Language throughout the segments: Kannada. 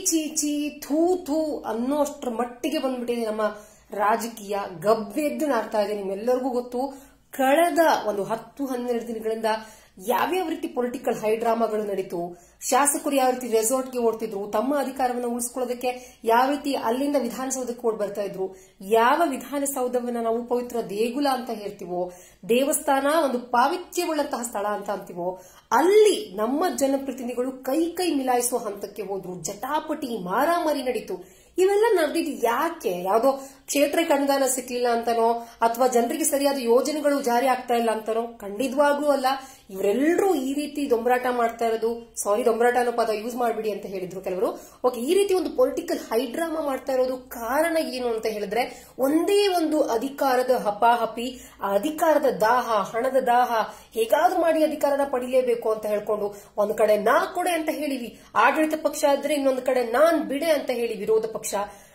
ಚೀ ಚೀ ಥೂ ಥೂ ಅನ್ನೋಷ್ಟ್ರ ಮಟ್ಟಿಗೆ ಬಂದ್ಬಿಟ್ಟಿದೆ ನಮ್ಮ ರಾಜಕೀಯ ಗಬ್ಬೆದ್ದು ನಾಡ್ತಾ ಇದೆ ನಿಮ್ಮೆಲ್ಲರಿಗೂ ಗೊತ್ತು ಕಳೆದ ಒಂದು ಹತ್ತು ಹನ್ನೆರಡು ದಿನಗಳಿಂದ ಯಾವ್ಯಾವ ರೀತಿ ಪೊಲಿಟಿಕಲ್ ಹೈಡ್ರಾಮಾಗಳು ನಡೀತು ಶಾಸಕರು ಯಾವ ರೀತಿ ರೆಸಾರ್ಟ್ಗೆ ಓಡ್ತಿದ್ರು ತಮ್ಮ ಅಧಿಕಾರವನ್ನು ಉಳಿಸ್ಕೊಳ್ಳೋದಕ್ಕೆ ಯಾವ ರೀತಿ ಅಲ್ಲಿಂದ ವಿಧಾನಸೌಧಕ್ಕೆ ಓಡ್ ಬರ್ತಾ ಇದ್ರು ಯಾವ ವಿಧಾನಸೌಧವನ್ನ ನಾವು ಪವಿತ್ರ ದೇಗುಲ ಅಂತ ಹೇಳ್ತೀವೋ ದೇವಸ್ಥಾನ ಒಂದು ಪಾವಿತ್ರ್ಯವುಳ್ಳಂತಹ ಸ್ಥಳ ಅಂತ ಅಂತೀವೋ ಅಲ್ಲಿ ನಮ್ಮ ಜನಪ್ರತಿನಿಧಿಗಳು ಕೈ ಕೈ ಮಿಲಾಯಿಸುವ ಹಂತಕ್ಕೆ ಹೋದ್ರು ಜಟಾಪಟಿ ಮಾರಾಮಾರಿ ನಡೀತು ಇವೆಲ್ಲ ನಡೆದಿದ್ದು ಯಾಕೆ ಯಾವುದೋ ಕ್ಷೇತ್ರಕ್ಕೆ ಅನುದಾನ ಸಿಕ್ಲಿಲ್ಲ ಅಂತನೋ ಅಥವಾ ಜನರಿಗೆ ಸರಿಯಾದ ಯೋಜನೆಗಳು ಜಾರಿ ಆಗ್ತಾ ಇಲ್ಲ ಅಂತನೋ ಖಂಡಿತವಾಗ್ಲೂ ಅಲ್ಲ ಇವರೆಲ್ಲರೂ ಈ ರೀತಿ ದೊಂಬರಾಟ ಮಾಡ್ತಾ ಇರೋದು ಸಾರಿ ದೊಂಬರಾಟ ಅನ್ನೋ ಪದ ಯೂಸ್ ಮಾಡಬಿಡಿ ಅಂತ ಹೇಳಿದ್ರು ಕೆಲವರು ಓಕೆ ಈ ರೀತಿ ಒಂದು ಪೊಲಿಟಿಕಲ್ ಹೈಡ್ರಾಮಾ ಮಾಡ್ತಾ ಇರೋದು ಕಾರಣ ಏನು ಅಂತ ಹೇಳಿದ್ರೆ ಒಂದೇ ಒಂದು ಅಧಿಕಾರದ ಹಪಾಹಪಿ ಆ ಅಧಿಕಾರದ ದಾಹ ಹಣದ ದಾಹ ಹೇಗಾದ್ರೂ ಮಾಡಿ ಅಧಿಕಾರನ ಪಡಿಲೇಬೇಕು ಅಂತ ಹೇಳ್ಕೊಂಡು ಒಂದ್ ಕಡೆ ನಾ ಕೊಡೆ ಅಂತ ಹೇಳಿವಿ ಆಡಳಿತ ಪಕ್ಷ ಆದ್ರೆ ಇನ್ನೊಂದು ಕಡೆ ನಾನ್ ಬಿಡೆ ಅಂತ ಹೇಳಿ ವಿರೋಧ ಪಕ್ಷ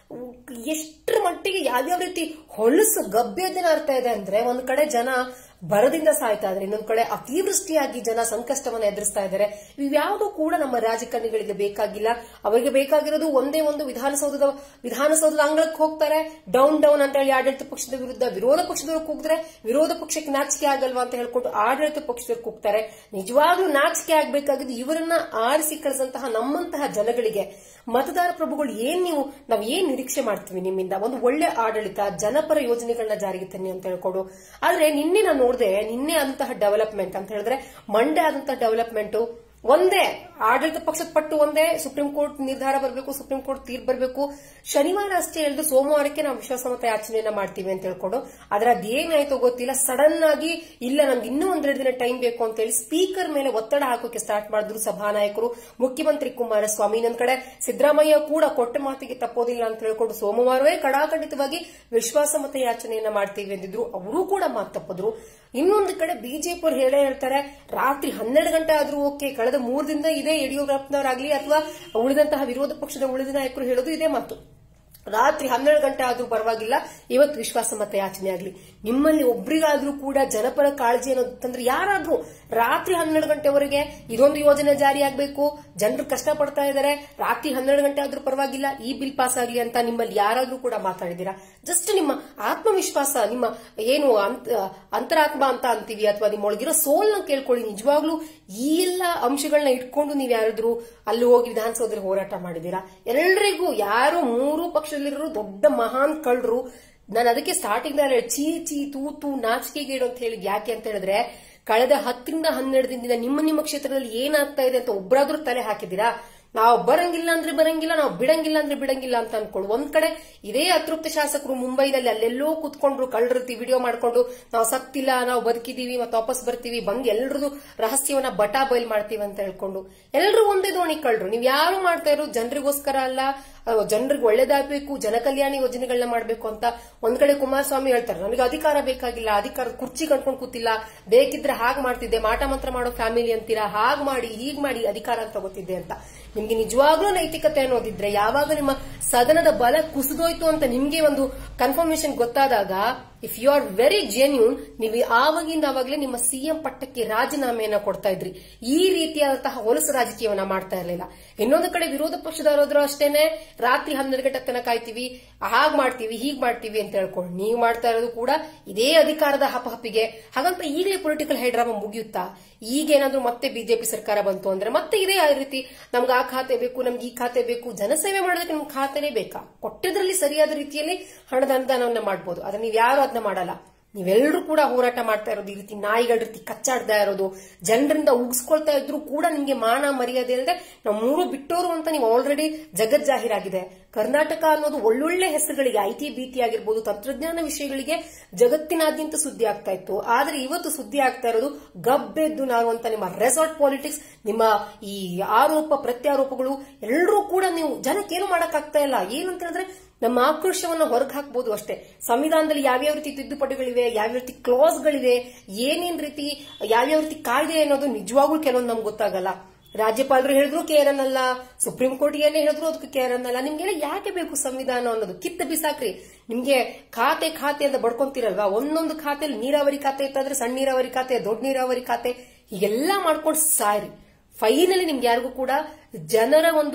ಎಷ್ಟರ ಮಟ್ಟಿಗೆ ಯಾವ್ಯಾವ ರೀತಿ ಹೊಲಸು ಗಬ್ಬೆದನ ಅರ್ಥ ಇದೆ ಅಂದ್ರೆ ಒಂದ್ ಕಡೆ ಜನ ಬರದಿಂದ ಸಾಯ್ತಾ ಇದ್ದಾರೆ ಇನ್ನೊಂದ್ ಕಡೆ ಅತಿವೃಷ್ಟಿಯಾಗಿ ಜನ ಸಂಕಷ್ಟವನ್ನ ಎದುರಿಸ್ತಾ ಇದ್ದಾರೆ ಇವ್ಯಾವುದೂ ಕೂಡ ನಮ್ಮ ರಾಜಕಾರಣಿಗಳಿಗೆ ಬೇಕಾಗಿಲ್ಲ ಅವರಿಗೆ ಬೇಕಾಗಿರೋದು ಒಂದೇ ಒಂದು ವಿಧಾನಸೌಧದ ವಿಧಾನಸೌಧದ ಅಂಗಳಕ್ಕೆ ಹೋಗ್ತಾರೆ ಡೌನ್ ಡೌನ್ ಅಂತ ಹೇಳಿ ಆಡಳಿತ ಪಕ್ಷದ ವಿರುದ್ಧ ವಿರೋಧ ಪಕ್ಷದವರು ಕೂಗಿದ್ರೆ ವಿರೋಧ ಪಕ್ಷಕ್ಕೆ ನಾಚಿಕೆ ಆಗಲ್ವಾ ಅಂತ ಹೇಳ್ಕೊಂಡು ಆಡಳಿತ ಪಕ್ಷದವರು ಕೂಗ್ತಾರೆ ನಿಜವಾಗ್ಲೂ ನಾಚಿಕೆ ಆಗ್ಬೇಕಾಗಿದ್ದು ಇವರನ್ನ ಆರಿಸಿ ಕಳಿಸಂತಹ ನಮ್ಮಂತಹ ಜನಗಳಿಗೆ ಮತದಾರ ಪ್ರಭುಗಳು ಏನ್ ನೀವು ನಾವ್ ಏನ್ ನಿರೀಕ್ಷೆ ಮಾಡ್ತೀವಿ ನಿಮ್ಮಿಂದ ಒಂದು ಒಳ್ಳೆ ಆಡಳಿತ ಜನಪರ ಯೋಜನೆಗಳನ್ನ ಜಾರಿಗೆ ತನ್ನಿ ಅಂತ ಹೇಳ್ಕೊಂಡು ಆದ್ರೆ ನಿನ್ನೆ ನಾನು ನೋಡಿದೆ ನಿನ್ನೆ ಆದಂತಹ ಡೆವಲಪ್ಮೆಂಟ್ ಅಂತ ಹೇಳಿದ್ರೆ ಮಂಡ್ಯ ಆದಂತಹ ಡೆವಲಪ್ಮೆಂಟ್ ಒಂದೇ ಆಡಳಿತ ಪಕ್ಷದ ಪಟ್ಟು ಒಂದೇ ಸುಪ್ರೀಂ ಕೋರ್ಟ್ ನಿರ್ಧಾರ ಬರಬೇಕು ಸುಪ್ರೀಂ ಕೋರ್ಟ್ ತೀರ್ಪು ಬರಬೇಕು ಶನಿವಾರ ಅಷ್ಟೇ ಹೇಳಿದ್ರು ಸೋಮವಾರಕ್ಕೆ ನಾವು ವಿಶ್ವಾಸಮತ ಯಾಚನೆಯನ್ನ ಮಾಡ್ತೀವಿ ಅಂತ ಹೇಳ್ಕೊಂಡು ಆದ್ರೆ ಅದೇನಾಯ್ತೋ ಗೊತ್ತಿಲ್ಲ ಸಡನ್ ಆಗಿ ಇಲ್ಲ ನಮ್ಗೆ ಇನ್ನೂ ಒಂದೆರಡು ದಿನ ಟೈಮ್ ಬೇಕು ಅಂತ ಹೇಳಿ ಸ್ಪೀಕರ್ ಮೇಲೆ ಒತ್ತಡ ಹಾಕೋಕೆ ಸ್ಟಾರ್ಟ್ ಮಾಡಿದ್ರು ಸಭಾನಾಯಕರು ಮುಖ್ಯಮಂತ್ರಿ ಕುಮಾರಸ್ವಾಮಿ ಇನ್ನೊಂದ್ ಕಡೆ ಸಿದ್ದರಾಮಯ್ಯ ಕೂಡ ಕೊಟ್ಟ ಮಾತಿಗೆ ತಪ್ಪೋದಿಲ್ಲ ಅಂತ ಹೇಳ್ಕೊಂಡು ಸೋಮವಾರವೇ ಕಡಾಖಂಡಿತವಾಗಿ ವಿಶ್ವಾಸಮತ ಯಾಚನೆಯನ್ನ ಮಾಡ್ತೀವಿ ಎಂದಿದ್ರು ಅವರು ಕೂಡ ಮಾತು ತಪ್ಪಿದ್ರು ಇನ್ನೊಂದು ಕಡೆ ಬಿಜೆಪಿ ಅವರು ಹೇಳೇ ಹೇಳ್ತಾರೆ ರಾತ್ರಿ ಹನ್ನೆರಡು ಗಂಟೆ ಆದ್ರೂ ಓಕೆ ಕಳೆದ ಮೂರು ದಿನದ ಇದೇ ಯಡಿಯೂರಪ್ಪನವರಾಗ್ಲಿ ಅಥವಾ ಉಳಿದಂತಹ ವಿರೋಧ ಪಕ್ಷದ ಉಳಿದ ನಾಯಕರು ಹೇಳೋದು ಇದೇ ಮಾತು ರಾತ್ರಿ ಹನ್ನೆರಡು ಗಂಟೆ ಆದ್ರೂ ಪರವಾಗಿಲ್ಲ ಇವತ್ತು ವಿಶ್ವಾಸಮತ ಯಾಚನೆ ಆಗ್ಲಿ ನಿಮ್ಮಲ್ಲಿ ಒಬ್ರಿಗಾದ್ರೂ ಕೂಡ ಜನಪರ ಕಾಳಜಿ ಅನ್ನೋದಂದ್ರೆ ಯಾರಾದ್ರೂ ರಾತ್ರಿ ಹನ್ನೆರಡು ಗಂಟೆವರೆಗೆ ಇದೊಂದು ಯೋಜನೆ ಜಾರಿ ಆಗ್ಬೇಕು ಜನರು ಕಷ್ಟ ಪಡ್ತಾ ಇದ್ದಾರೆ ರಾತ್ರಿ ಹನ್ನೆರಡು ಗಂಟೆ ಆದ್ರೂ ಪರವಾಗಿಲ್ಲ ಈ ಬಿಲ್ ಪಾಸ್ ಆಗ್ಲಿ ಅಂತ ನಿಮ್ಮಲ್ಲಿ ಯಾರಾದ್ರೂ ಕೂಡ ಮಾತಾಡಿದೀರಾ ಜಸ್ಟ್ ನಿಮ್ಮ ಆತ್ಮವಿಶ್ವಾಸ ನಿಮ್ಮ ಏನು ಅಂತ- ಅಂತರಾತ್ಮ ಅಂತ ಅಂತೀವಿ ಅಥವಾ ನಿಮ್ಮ ಒಳಗಿರೋ ಸೋಲ್ನ ಕೇಳ್ಕೊಳ್ಳಿ ನಿಜವಾಗ್ಲೂ ಈ ಎಲ್ಲ ಅಂಶಗಳನ್ನ ಇಟ್ಕೊಂಡು ನೀವು ಯಾರಾದ್ರೂ ಅಲ್ಲಿ ಹೋಗಿ ವಿಧಾನಸೌಧದಲ್ಲಿ ಹೋರಾಟ ಮಾಡಿದೀರಾ ಎಲ್ರಿಗೂ ಯಾರು ಮೂರು ಪಕ್ಷದಲ್ಲಿರೋ ದೊಡ್ಡ ಮಹಾನ್ ಕಳ್ಳರು ನಾನು ಅದಕ್ಕೆ ಸ್ಟಾರ್ಟಿಂಗ್ ನಲ್ಲಿ ಚೀ ಚೀ ತೂ ತೂ ನಾಚಿಕೆಗೇಡು ಅಂತ ಹೇಳಿದ್ ಯಾಕೆ ಅಂತ ಹೇಳಿದ್ರೆ ಕಳೆದ ಹತ್ತರಿಂದ ಹನ್ನೆರಡು ದಿನದಿಂದ ನಿಮ್ಮ ನಿಮ್ಮ ಕ್ಷೇತ್ರದಲ್ಲಿ ಏನಾಗ್ತಾ ಇದೆ ಅಂತ ಒಬ್ಬರಾದ್ರೂ ತಲೆ ಹಾಕಿದ್ದೀರಾ ನಾವು ಬರಂಗಿಲ್ಲ ಅಂದ್ರೆ ಬರಂಗಿಲ್ಲ ನಾವು ಬಿಡಂಗಿಲ್ಲ ಅಂದ್ರೆ ಬಿಡಂಗಿಲ್ಲ ಅಂತ ಅನ್ಕೊಂಡು ಒಂದ್ ಕಡೆ ಇದೇ ಅತೃಪ್ತ ಶಾಸಕರು ಮುಂಬೈನಲ್ಲಿ ಅಲ್ಲೆಲ್ಲೋ ಕುತ್ಕೊಂಡ್ರು ಕಳ್ಳರತಿ ವಿಡಿಯೋ ಮಾಡ್ಕೊಂಡು ನಾವು ಸತ್ತಿಲ್ಲ ನಾವು ಬದುಕಿದೀವಿ ಮತ್ತೆ ವಾಪಸ್ ಬರ್ತೀವಿ ಬಂದ್ ಎಲ್ರದು ರಹಸ್ಯವನ್ನ ಬಟಾ ಬಯಲ್ ಮಾಡ್ತೀವಿ ಅಂತ ಹೇಳ್ಕೊಂಡು ಎಲ್ರು ಒಂದೇ ದೋಣಿ ಕಳ್ಳರು ನೀವ್ ಯಾರು ಮಾಡ್ತಾ ಇರೋ ಜನರಿಗೋಸ್ಕರ ಅಲ್ಲ ಜನರಿಗೆ ಒಳ್ಳೇದಾಗಬೇಕು ಜನಕಲ್ಯಾಣ ಯೋಜನೆಗಳನ್ನ ಮಾಡಬೇಕು ಅಂತ ಒಂದ್ ಕಡೆ ಕುಮಾರಸ್ವಾಮಿ ಹೇಳ್ತಾರೆ ನನಗೆ ಅಧಿಕಾರ ಬೇಕಾಗಿಲ್ಲ ಅಧಿಕಾರ ಕುರ್ಚಿ ಕಟ್ಕೊಂಡು ಕೂತಿಲ್ಲ ಬೇಕಿದ್ರೆ ಹಾಗ್ ಮಾಡ್ತಿದ್ದೆ ಮಾಟ ಮಂತ್ರ ಮಾಡೋ ಫ್ಯಾಮಿಲಿ ಅಂತೀರಾ ಹಾಗ್ ಮಾಡಿ ಹೀಗ್ ಮಾಡಿ ಅಧಿಕಾರ ಅಂತ ತಗೋತಿದ್ದೆ ಅಂತ ನಿಮ್ಗೆ ನಿಜವಾಗ್ಲೂ ನೈತಿಕತೆ ಅನ್ನೋದಿದ್ರೆ ಯಾವಾಗ ನಿಮ್ಮ ಸದನದ ಬಲ ಕುಸಿದೋಯ್ತು ಅಂತ ನಿಮ್ಗೆ ಒಂದು ಕನ್ಫರ್ಮೇಶನ್ ಗೊತ್ತಾದಾಗ if you are very genuine ನೀವು ಆವಾಗಿಂದ ಆವಾಗಲೇ ನಿಮ್ಮ ಸಿಎಂ ಪಟ್ಟಕ್ಕೆ ರಾಜೀನಾಮೆಯನ್ನ ಕೊಡ್ತಾ ಇದ್ರಿ ಈ ರೀತಿಯಾದಂತಹ ಹೊಲಸು ರಾಜಕೀಯವನ್ನ ಮಾಡ್ತಾ ಇರಲಿಲ್ಲ ಇನ್ನೊಂದು ಕಡೆ ವಿರೋಧ ಪಕ್ಷದವರಾದ್ರೂ ಅಷ್ಟೇನೆ ರಾತ್ರಿ ಹನ್ನೆರಡು ಗಂಟೆ ತನಕ ಕಾಯ್ತೀವಿ ಹಾಗ್ ಮಾಡ್ತೀವಿ ಹೀಗ್ ಮಾಡ್ತೀವಿ ಅಂತ ಹೇಳ್ಕೊಂಡು ನೀವು ಮಾಡ್ತಾ ಇರೋದು ಕೂಡ ಇದೇ ಅಧಿಕಾರದ ಹಪಹಪಿಗೆ ಹಾಗಂತ ಈಗಲೇ ಪೊಲಿಟಿಕಲ್ ಹೈಡ್ರಾಮಾ ಮುಗಿಯುತ್ತಾ ಈಗೇನಾದ್ರೂ ಮತ್ತೆ ಬಿಜೆಪಿ ಸರ್ಕಾರ ಬಂತು ಅಂದ್ರೆ ಮತ್ತೆ ಇದೇ ಆ ರೀತಿ ನಮ್ಗೆ ಆ ಖಾತೆ ಬೇಕು ನಮ್ಗೆ ಈ ಖಾತೆ ಬೇಕು ಜನಸೇವೆ ಮಾಡೋದಕ್ಕೆ ನಮ್ಗೆ ಖಾತೆನೇ ಬೇಕಾ ಕೊಟ್ಟಿದ್ರಲ್ಲಿ ಸರಿಯಾದ ರೀತಿಯಲ್ಲಿ ಹಣದ ಅನುದಾನವನ್ನ ಮಾಡ್ಬೋದು ಆದ್ರೆ ನೀವು ಯಾರು ಅದನ್ನ ಮಾಡಲ್ಲ ನೀವೆಲ್ಲರೂ ಕೂಡ ಹೋರಾಟ ಮಾಡ್ತಾ ಇರೋದು ಈ ರೀತಿ ನಾಯಿಗಳ ರೀತಿ ಕಚ್ಚಾಡ್ತಾ ಇರೋದು ಜನರಿಂದ ಉಗಿಸ್ಕೊಳ್ತಾ ಇದ್ರು ಕೂಡ ನಿಮ್ಗೆ ಮಾನ ಮರ್ಯಾದೆ ಇಲ್ಲದೆ ನಾವು ಮೂರು ಬಿಟ್ಟೋರು ಅಂತ ನೀವು ಆಲ್ರೆಡಿ ಜಗತ್ ಜಾಹೀರಾಗಿದೆ ಕರ್ನಾಟಕ ಅನ್ನೋದು ಒಳ್ಳೊಳ್ಳೆ ಹೆಸರುಗಳಿಗೆ ಐ ಟಿ ಬಿಟಿ ಆಗಿರ್ಬೋದು ತಂತ್ರಜ್ಞಾನ ವಿಷಯಗಳಿಗೆ ಜಗತ್ತಿನಾದ್ಯಂತ ಸುದ್ದಿ ಆಗ್ತಾ ಇತ್ತು ಆದ್ರೆ ಇವತ್ತು ಸುದ್ದಿ ಆಗ್ತಾ ಇರೋದು ಗಬ್ಬೆದ್ದು ನಾವು ಅಂತ ನಿಮ್ಮ ರೆಸಾರ್ಟ್ ಪಾಲಿಟಿಕ್ಸ್ ನಿಮ್ಮ ಈ ಆರೋಪ ಪ್ರತ್ಯಾರೋಪಗಳು ಎಲ್ಲರೂ ಕೂಡ ನೀವು ಜನಕ್ಕೇನು ಮಾಡಕ್ಕಾಗ್ತಾ ಇಲ್ಲ ಏನಂತ ಹೇಳಿದ್ರೆ ನಮ್ಮ ಆಕ್ರೋಶವನ್ನ ಹೊರಗೆ ಹಾಕ್ಬೋದು ಅಷ್ಟೇ ಸಂವಿಧಾನದಲ್ಲಿ ಯಾವ್ಯಾವ ರೀತಿ ತಿದ್ದುಪಡಿಗಳಿವೆ ಯಾವ್ಯಾವ ರೀತಿ ಕ್ಲಾಸ್ಗಳಿವೆ ಏನೇನ್ ರೀತಿ ಯಾವ್ಯಾವ ರೀತಿ ಕಾಯ್ದೆ ಅನ್ನೋದು ನಿಜವಾಗ್ಲೂ ಕೆಲವೊಂದು ನಮ್ಗೆ ಗೊತ್ತಾಗಲ್ಲ ರಾಜ್ಯಪಾಲರು ಹೇಳಿದ್ರು ಕೇರ್ ಅನ್ನಲ್ಲ ಸುಪ್ರೀಂ ಕೋರ್ಟ್ ಏನೇ ಹೇಳಿದ್ರು ಅದಕ್ಕೆ ಕೇರ್ ಅನ್ನಲ್ಲ ನಿಮ್ಗೆಲ್ಲ ಯಾಕೆ ಬೇಕು ಸಂವಿಧಾನ ಅನ್ನೋದು ಕಿತ್ತ ಬಿಸಾಕ್ರಿ ನಿಮ್ಗೆ ಖಾತೆ ಖಾತೆ ಅಂತ ಬಡ್ಕೊಂತೀರಲ್ವಾ ಒಂದೊಂದು ಖಾತೆಯಲ್ಲಿ ನೀರಾವರಿ ಖಾತೆ ಇತ್ತಾದ್ರೆ ಸಣ್ಣ ನೀರಾವರಿ ಖಾತೆ ದೊಡ್ಡ ನೀರಾವರಿ ಖಾತೆ ಹೀಗೆಲ್ಲ ಮಾಡ್ಕೊಂಡು ಸಾಯ್ರಿ ಫೈನಲಿ ನಿಮ್ಗೆ ಯಾರಿಗೂ ಕೂಡ ಜನರ ಒಂದು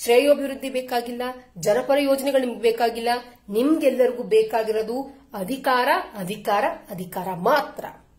ಶ್ರೇಯೋಭಿವೃದ್ಧಿ ಬೇಕಾಗಿಲ್ಲ ಜನಪರ ಯೋಜನೆಗಳು ನಿಮ್ಗೆ ಬೇಕಾಗಿಲ್ಲ ನಿಮ್ಗೆಲ್ಲರಿಗೂ ಬೇಕಾಗಿರೋದು ಅಧಿಕಾರ ಅಧಿಕಾರ ಅಧಿಕಾರ ಮಾತ್ರ